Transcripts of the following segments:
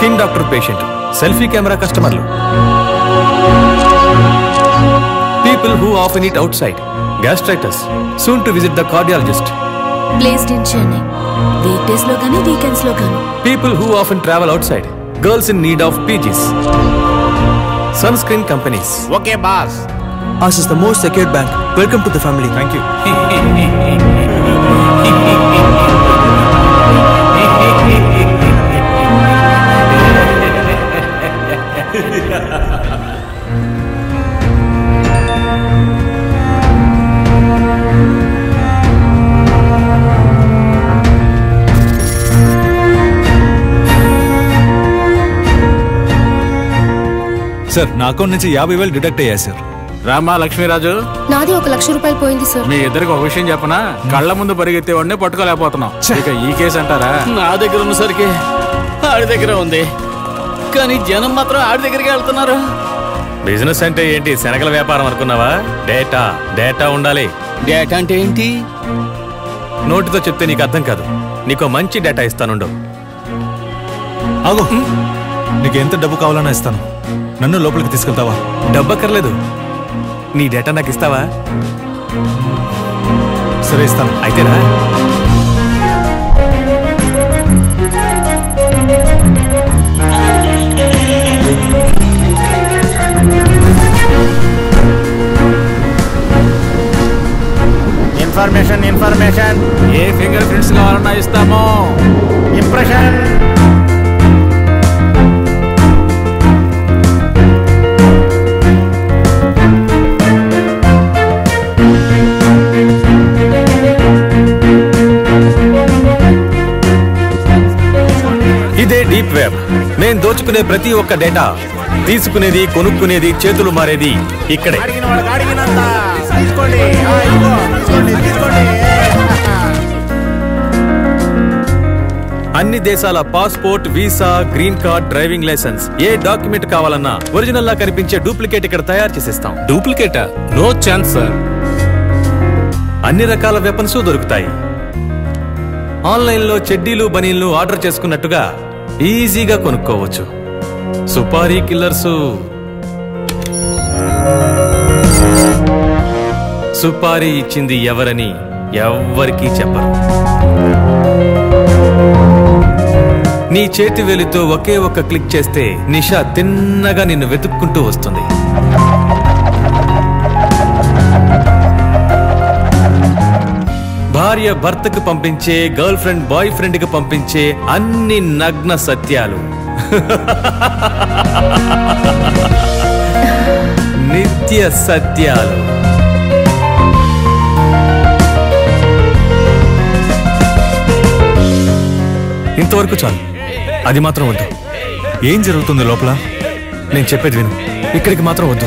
Skin doctor patient selfie camera కస్టమర్లు people who often eat outside gastritis soon to visit the cardiologist placed in Chennai weekdays లో కానీ weekends లో కానీ people who often travel outside girls in need of PGs sunscreen companies okay boss Us is the most secured bank. Welcome to the family. Thank you sir నా account నుంచి యాభై వేలు deduct అయ్యాయి sir Rama Lakshmiraju నాది ఒక లక్ష రూపాయలు పోయింది sir మీ ఇద్దరికి ఒక విషయం చెప్పనా కళ్ళ ముందు పరిగెత్తేవాడిని పట్టుకోలేకపోతున్నాం ఇక ఈ కేసు అంటారా నా దగ్గర ఉన్నసరికి ఆడి దగ్గర ఉంది కానీ జనం మాత్రం ఆడి దగ్గరికి వెళ్తున్నారు బిజినెస్ అంటే ఏంటి శనగల వ్యాపారం అనుకున్నావా డేటా డేటా ఉండాలి డేటా అంటే ఏంటి నోటితో చెప్తే నీకు అర్థం కాదు నీకు మంచి డేటా ఇస్తానుండు ఆగు నీకు ఎంత డబ్బు కావాలన్నా ఇస్తాను నన్ను లోపలికి తీసుకెళ్తావా డబ్బక్కర్లేదు నీ డేటా నాకు ఇస్తావా సరే ఇస్తాను అయితేనా ఇన్ఫర్మేషన్ ఇన్ఫర్మేషన్ ఏ ఫింగర్ ప్రింట్స్ కావాలన్నా ఇస్తాము ఇంప్రెషన్ ఇదే డీప్ వెబ్ నేను దోచుకునే ప్రతి ఒక్క డేటా తీసుకునేది కొనుక్కునేది చేతులు మారేది ఇక్కడే అడిగిన వాళ్ళకి అడిగినంత తీసుకోండి ఆ, ఇదిగో, తీసుకోండి తీసుకోండి అన్ని దేశాల passport visa green card driving licence ఏ డాక్యుమెంట్ కావాలన్నా ఒరిజినల్ లా కనిపించే డూప్లికేట్ ఇక్కడ తయారు చేసిస్తాం డూప్లికేటా నో ఛాన్స్ సార్ అన్ని రకాల వెపన్స్ దొరుకుతాయి ఆన్లైన్ లో చెడ్డీలు బనీళ్లు ఆర్డర్ చేసుకున్నట్టుగా ఈజీగా కొనుక్కోవచ్చు సుపారీ కిల్లర్స్ సుపారీ ఇచ్చింది ఎవరని ఎవ్వరికీ చెప్పరు నీ చేతి వేలితో ఒకే ఒక్క క్లిక్ చేస్తే నిషా తిన్నగా నిన్ను వెతుక్కుంటూ వస్తుంది భార్య భర్తకు పంపించే గర్ల్ ఫ్రెండ్ బాయ్ ఫ్రెండ్ కి పంపించే అన్ని నగ్న సత్యాలు నిత్య సత్యాలు ఇంతవరకు చాలు అది మాత్రం వద్దు ఏం జరుగుతుంది లోపల నేను చెప్పేది విను ఇక్కడికి మాత్రం వద్దు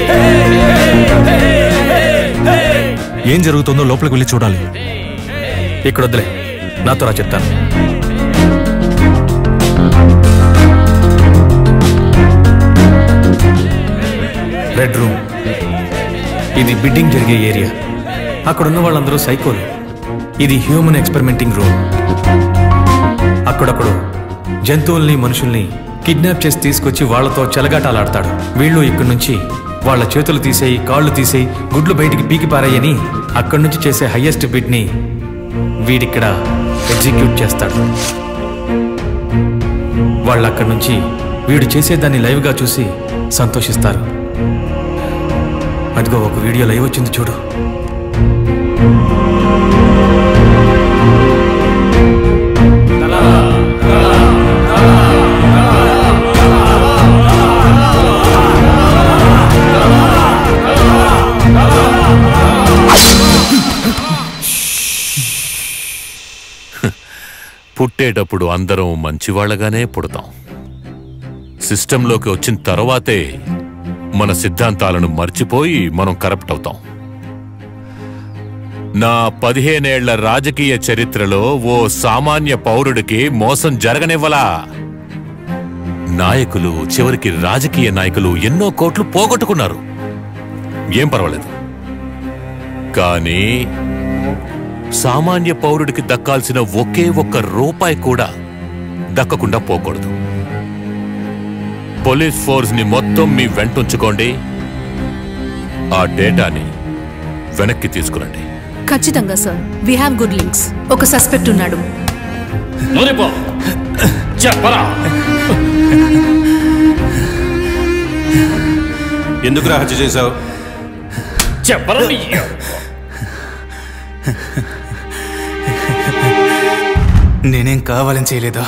ఏం జరుగుతుందో లోపలికి వెళ్ళి చూడాలి ఇక్కడ వద్దులే నాతో రా చెప్తాను రెడ్ రూమ్ ఇది బిడ్డింగ్ జరిగే ఏరియా అక్కడ ఉన్న వాళ్ళందరూ సైకోలు ఇది హ్యూమన్ ఎక్స్పెరిమెంటింగ్ రూమ్ అక్కడప్పుడు జంతువుల్ని మనుషుల్ని కిడ్నాప్ చేసి తీసుకొచ్చి వాళ్ళతో చెలగాటాలాడతాడు వీళ్ళు ఇక్కడి నుంచి వాళ్ళ చేతులు తీసేయి కాళ్ళు తీసేయి గుడ్లు బయటికి పీకి పారాయని అక్కడి నుంచి చేసే హయ్యెస్ట్ బిడ్ని వీడిక్కడ ఎగ్జిక్యూట్ చేస్తాడు వాళ్ళు అక్కడి నుంచి వీడు చేసేదాన్ని లైవ్గా చూసి సంతోషిస్తారు అదిగో ఒక వీడియో లైవ్ వచ్చింది చూడు పుట్టేటప్పుడు అందరం మంచివాళ్లగానే పుడతాం సిస్టంలోకి వచ్చిన తర్వాతే మన సిద్ధాంతాలను మర్చిపోయి మనం కరప్ట్ అవుతాం నా పదిహేనేళ్ల రాజకీయ చరిత్రలో ఓ సామాన్య పౌరుడికి మోసం జరగనివ్వలా నాయకులు చివరికి రాజకీయ నాయకులు ఎన్నో కోట్లు పోగొట్టుకున్నారు ఏం పర్వాలేదు కానీ సామాన్య పౌరుడికి దక్కాల్సిన ఒకే ఒక్క రూపాయి కూడా దక్కకుండా పోకూడదు పోలీస్ ఫోర్స్ ని మొత్తం మీ వెంటుంచుకోండి ఆ డేటాని వెనక్కి తీసుకురండి ఖచ్చితంగా sir we have good links ఒక సస్పెక్ట్ ఉన్నాడు నూరిపో చెప్పరా ఎందుకు హత్య చేశావు చెప్పరా నీ నేనేం కావాలని చేయలేదు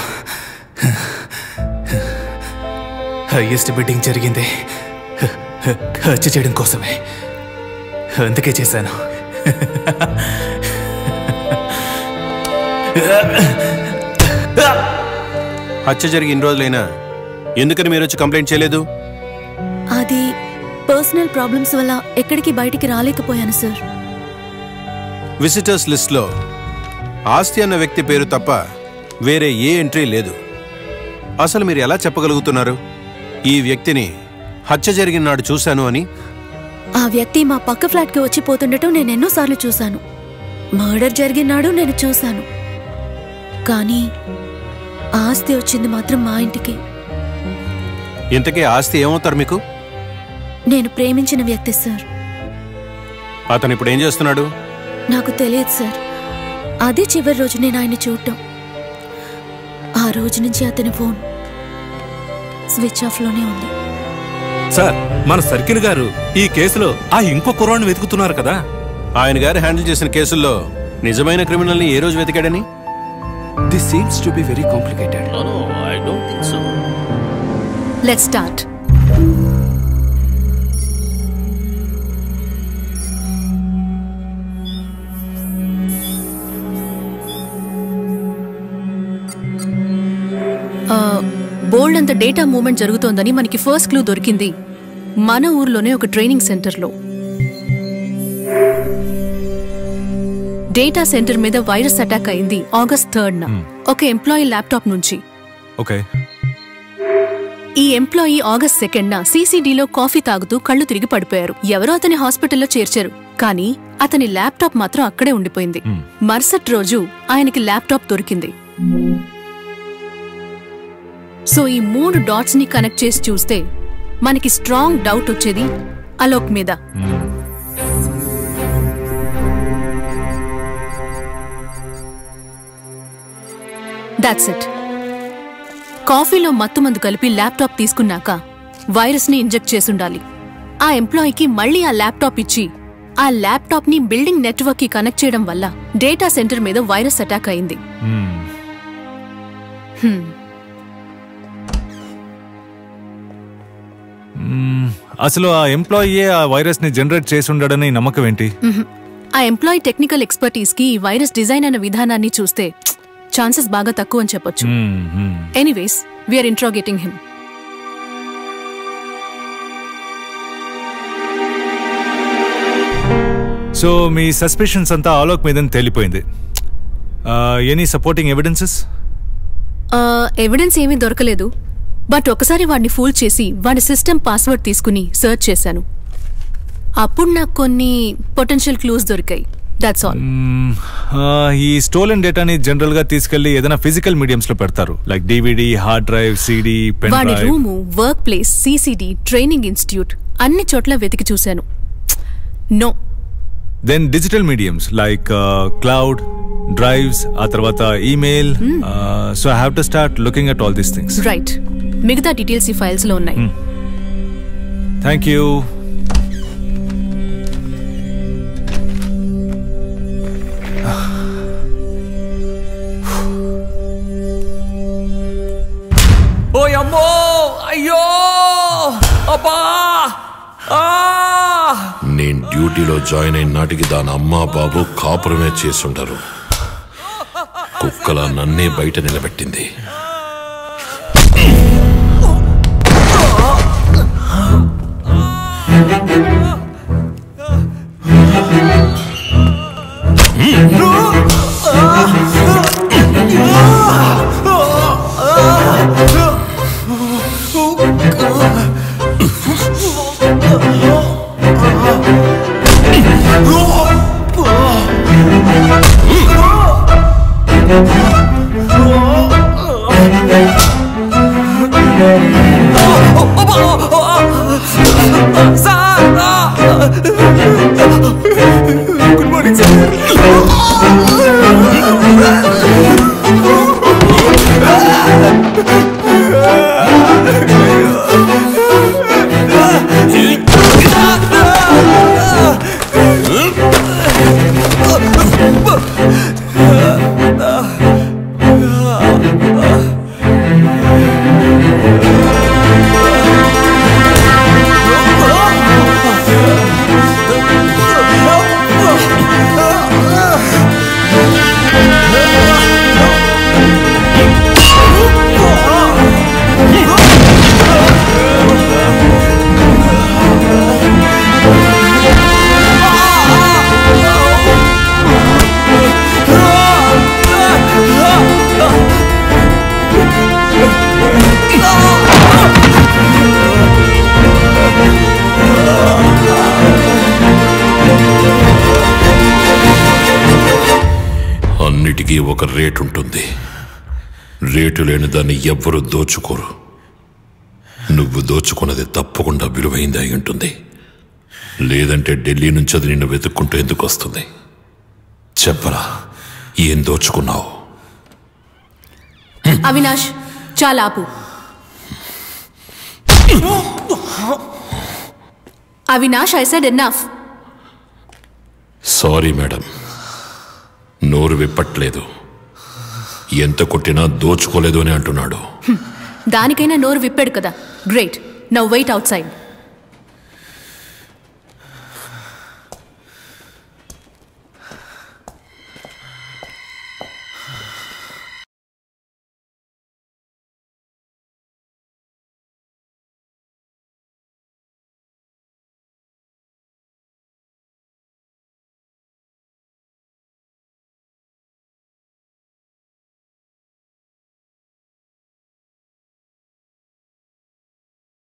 హైయెస్ట్ బిడ్డింగ్ జరిగింది హత్య చేయడం కోసమే అందుకే చేశాను హత్య జరిగి ఇన్ని రోజులైనా ఎందుకని మీరు వచ్చి కంప్లైంట్ చేయలేదు అది పర్సనల్ ప్రాబ్లమ్స్ వల్ల ఎక్కడికి బయటికి రాలేకపోయాను సార్ విజిటర్స్ లిస్ట్లో ఆస్తి అన్న వ్యక్తి పేరు తప్ప వేరే ఏ ఎంట్రీ లేదు అసలు మీరు ఎలా చెప్పగలుగుతున్నారు ఈ వ్యక్తిని హత్య జరిగిన నాడు చూశాను అని ఆ వ్యక్తి మా పక్క ఫ్లాట్కి వచ్చి పోతుండటం నేను ఎన్నోసార్లు చూశాను మర్డర్ జరిగినాడు నేను చూశాను కానీ ఆస్తి వచ్చింది మాత్రం మా ఇంటికి ఇంతకీ ఆస్తి ఏమవుతారు మీకు నేను ప్రేమించిన వ్యక్తి సార్ అతను ఇప్పుడు ఏం చేస్తున్నాడు నాకు తెలియదు సార్ అదే చివరి రోజు నేను ఆయన్ని చూడటం ఆ రోజు నుంచి అతని ఫోన్ స్విచ్ ఆఫ్లోనే ఉంది సార్ మన సర్కిల్ గారు ఈ కేసులో ఆ ఇంకో కుర్రాన్ని వెతుకుతున్నారు కదా ఆయన గారు హ్యాండిల్ చేసిన కేసుల్లో నిజమైన క్రిమినల్ని ఏ రోజు వెతికాడని this seems to be very complicated I don't think so let start bold అంత డేటా మూవ్మెంట్ జరుగుతోందని మనకి ఫస్ట్ క్లూ దొరికింది మన ఊర్లోనే ఒక ట్రైనింగ్ సెంటర్లో డేటా సెంటర్ మీద వైరస్ అటాక్ అయింది ఆగస్ట్ థర్డ్ న ఒక ఎంప్లాయీ ల్యాప్టాప్ నుంచి ఓకే ఈ ఎంప్లాయీ ఆగస్ట్ సెకండ్ న సీసీడీలో కాఫీ తాగుతూ కళ్ళు తిరిగి పడిపోయారు ఎవరో అతని హాస్పిటల్లో చేర్చారు కానీ అతని ల్యాప్టాప్ మాత్రం అక్కడే ఉండిపోయింది మరుసటి రోజు ఆయనకి ల్యాప్టాప్ దొరికింది సో ఈ మూడు డాట్స్ ని కనెక్ట్ చేసి చూస్తే మనకి స్ట్రాంగ్ డౌట్ వచ్చేది అలోక్ మీద దాట్స్ ఇట్ కాఫీలో మత్తుమందు కలిపి ల్యాప్టాప్ తీసుకున్నాక వైరస్ ని ఇంజెక్ట్ చేసుండాలి ఆ ఎంప్లాయీకి మళ్ళీ ఆ ల్యాప్టాప్ ఇచ్చి ఆ ల్యాప్టాప్ ని బిల్డింగ్ నెట్వర్క్ కి కనెక్ట్ చేయడం వల్ల డేటా సెంటర్ మీద వైరస్ అటాక్ అయింది హ్మ్. అసలు ఆ ఎంప్లాయీ ఆ వైరస్ ని జనరేట్ చేసి ఉండడని నమ్మకం ఏంటి మ్హూ. ఆ ఎంప్లాయీ టెక్నికల్ ఎక్స్పర్టీస్ కి ఈ వైరస్ డిజైన్ అన్న విధానాన్ని చూస్తే ఛాన్సెస్ బాగా తక్కువ అని చెప్పొచ్చు మ్మ్, మ్మ్. Anyways we're interrogating him so మీ సస్పెషన్స్ అంతా ఆలోక్ మీదని తేలిపోయింది ఎనీ సపోర్టింగ్ ఎవిడెన్సెస్ ఎవిడెన్స్ ఏమీ దొరకలేదు బట్ ఒకసారి వాడిని ఫూల్ చేసి వాడి సిస్టమ్ పాస్వర్డ్ తీసుకుని సెర్చ్ చేశాను అప్పుడు నాకు కొన్ని పొటెన్షియల్ క్లూస్ దొరికాయి దాట్స్ ఆల్ ఈ స్టోలెన్ డేటాని జనరల్ గా తీసుకెళ్లి ఏదైనా ఫిజికల్ మీడియంస్ లో పెడతారు like DVD hard drive CD pen వాడి drive room workplace CCD training institute అన్ని చోట్ల వెతికి చూశాను no then digital mediums like cloud drives ఆ తర్వాత email so I have to start looking at all these things right మిగతా details ఈ files లో ఉన్నాయి థ్యాంక్ యూ ఓ అమ్మో అయ్యో అబ్బా ఆ నేను డ్యూటీలో జాయిన్ అయిన నాటికి దాని అమ్మా బాబు కాపురమే చేసుంటారు కుక్కల నన్నే బయట నిలబెట్టింది Oh! గుడ్ మార్నింగ్ సార్ అన్నిటికీ ఒక రేటు ఉంటుంది రేటు లేని దాన్ని ఎవ్వరూ దోచుకోరు నువ్వు దోచుకున్నది తప్పకుండా విలువైంది అయి ఉంటుంది లేదంటే ఢిల్లీ నుంచి అది నిన్ను వెతుక్కుంటూ ఎందుకు వస్తుంది చెప్పరా ఏం దోచుకున్నావు అవినాష్ చాలా ఆపు Avinash I said enough sorry madam నోరు విప్పట్లేదు ఎంత కొట్టినా దోచుకోలేదు అని అంటున్నాడు దానికైనా నోరు విప్పాడు కదా great now wait out side